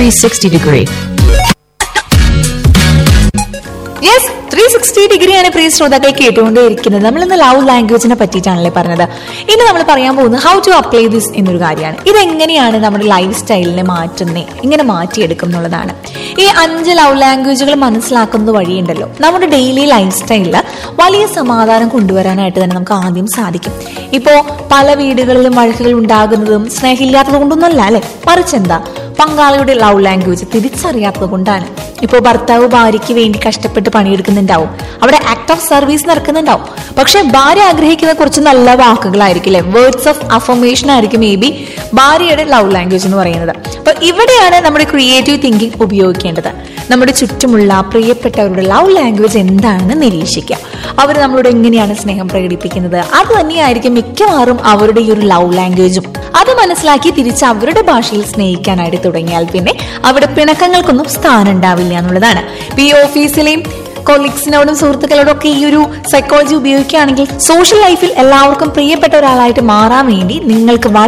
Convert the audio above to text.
360 degree. Yes three sixty ഡിഗ്രിയാണ് പ്രിയ ശ്രോതാക്കൾ കേട്ടുകൊണ്ടേയിരിക്കുന്നത് നമ്മൾ ഇന്ന് ലവ് ലാംഗ്വേജിനെ പറ്റിയിട്ടാണല്ലേ പറഞ്ഞത് ഇനി നമ്മൾ പറയാൻ പോകുന്നത് ഹൗ ടു അപ്ലൈ ദിസ് എന്നൊരു കാര്യമാണ് ഇതെങ്ങനെയാണ് നമ്മുടെ ലൈഫ് സ്റ്റൈലിനെ മാറ്റുന്നത് ഇങ്ങനെ മാറ്റിയെടുക്കും എന്നുള്ളതാണ് ഈ അഞ്ച് ലവ് ലാംഗ്വേജുകൾ മനസ്സിലാക്കുന്നത് വഴിയുണ്ടല്ലോ നമ്മുടെ ഡെയിലി ലൈഫ് സ്റ്റൈലിൽ വലിയ സമാധാനം കൊണ്ടുവരാനായിട്ട് തന്നെ നമുക്ക് ആദ്യം സാധിക്കും ഇപ്പോ പല വീടുകളിലും വഴക്കുകൾ ഉണ്ടാകുന്നതും സ്നേഹമില്ലാത്തത് കൊണ്ടൊന്നുമല്ല അല്ലെ മറിച്ച് എന്താ പങ്കാളിയുടെ ലവ് ലാംഗ്വേജ് തിരിച്ചറിയാത്തത് കൊണ്ടാണ് ഇപ്പോൾ ഭർത്താവ് ഭാര്യയ്ക്ക് വേണ്ടി കഷ്ടപ്പെട്ട് പണിയെടുക്കുന്നുണ്ടാവും അവിടെ ആക്ട് ഓഫ് സർവീസ് നടക്കുന്നുണ്ടാവും പക്ഷെ ഭാര്യ ആഗ്രഹിക്കുന്ന കുറച്ച് നല്ല വാക്കുകളായിരിക്കില്ലേ വേർഡ്സ് ഓഫ് അഫർമേഷൻ ആയിരിക്കും മേ ബി ഭാര്യയുടെ ലവ് ലാംഗ്വേജ് എന്ന് പറയുന്നത് അപ്പൊ ഇവിടെയാണ് നമ്മുടെ ക്രിയേറ്റീവ് തിങ്കിങ് ഉപയോഗിക്കേണ്ടത് നമ്മുടെ ചുറ്റുമുള്ള പ്രിയപ്പെട്ടവരുടെ ലവ് ലാംഗ്വേജ് എന്താണെന്ന് നിരീക്ഷിക്കുക അവർ നമ്മളോട് എങ്ങനെയാണ് സ്നേഹം പ്രകടിപ്പിക്കുന്നത് അത് തന്നെയായിരിക്കും മിക്കവാറും അവരുടെ ഈ ഒരു ലവ് ലാംഗ്വേജും അത് മനസ്സിലാക്കി തിരിച്ച് അവരുടെ ഭാഷയിൽ സ്നേഹിക്കാനായിട്ട് തുടങ്ങിയാൽ പിന്നെ അവിടെ പിണക്കങ്ങൾക്കൊന്നും സ്ഥാനം ഉണ്ടാവില്ല എന്നുള്ളതാണ് ഇപ്പൊ ഈ ഓഫീസിലെയും കൊളീഗ്സിനോടും സുഹൃത്തുക്കളോടും ഒക്കെ ഈ ഒരു സൈക്കോളജി ഉപയോഗിക്കുകയാണെങ്കിൽ സോഷ്യൽ ലൈഫിൽ എല്ലാവർക്കും പ്രിയപ്പെട്ട ഒരാളായിട്ട് മാറാൻ വേണ്ടി നിങ്ങൾക്ക്